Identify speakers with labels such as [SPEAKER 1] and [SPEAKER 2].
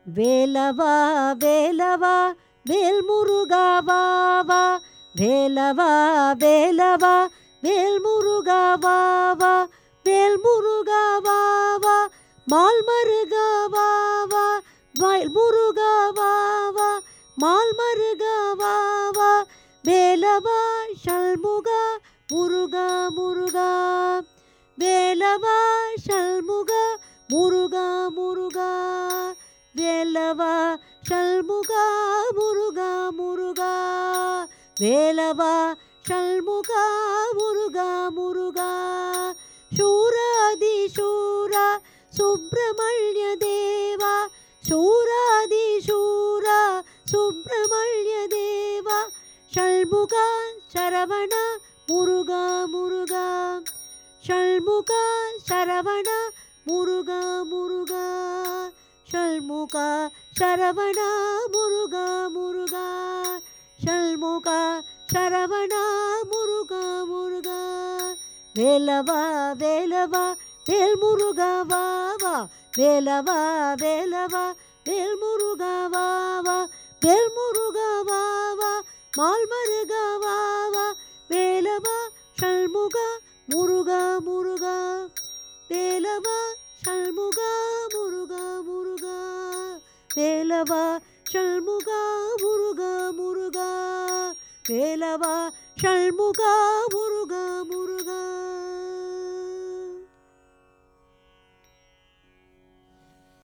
[SPEAKER 1] வேலவா வேலவா வேல் முருகா வா வா வேலவா வேலவா வேல் முருகா வா வா வேல் முருகா வா வா மால் மருகா வா வா வேல் முருகா வா வா மால் மருகா வா வா வேலவா ஷல்முகா முருகா முருகா வேலவா ஷல்முகா முருகா முருகா வேலவா ஷல்முகா முருகா முருகா வேலவா ஷல்முகா முருகா முருகா ಶೂರಾದಿ ಶೂರ ಸುಬ್ರಹ್ಮಣ್ಯ ದೇವ ಶೂರಾದಿ ಶೂರ ಸುಬ್ರಹ್ಮಣ್ಯ ದೇವ ಷಣ್ಮುಖ ಶರವಣ ಮುರುಗ ಮುರುಗ ಷಣ್ಮುಖ ಶರವಣ ಮುರುಗ ಮುರುಗ ಷಣ್ಮುಖ ಶರವಣ ಮುರುಗ ಮುರುಗ ಷಣ್ಮುಖ ಶರವಣ ಮುರುಗ ಮುರುಗ வேலவா வேலவா வேல் முருகா வா வா வேலவா வேலவா வேல் முருகா வா வா வேல் முருகா வா வா மால் மருகா வா வா வேலவா ஷண்முகா முருகா முருகா வேலவா ஷண்முகா முருகா முருகா வேலவா ஷண்முகா முருகா முருகா வேலவா ஷண்முகா முருகா முருகா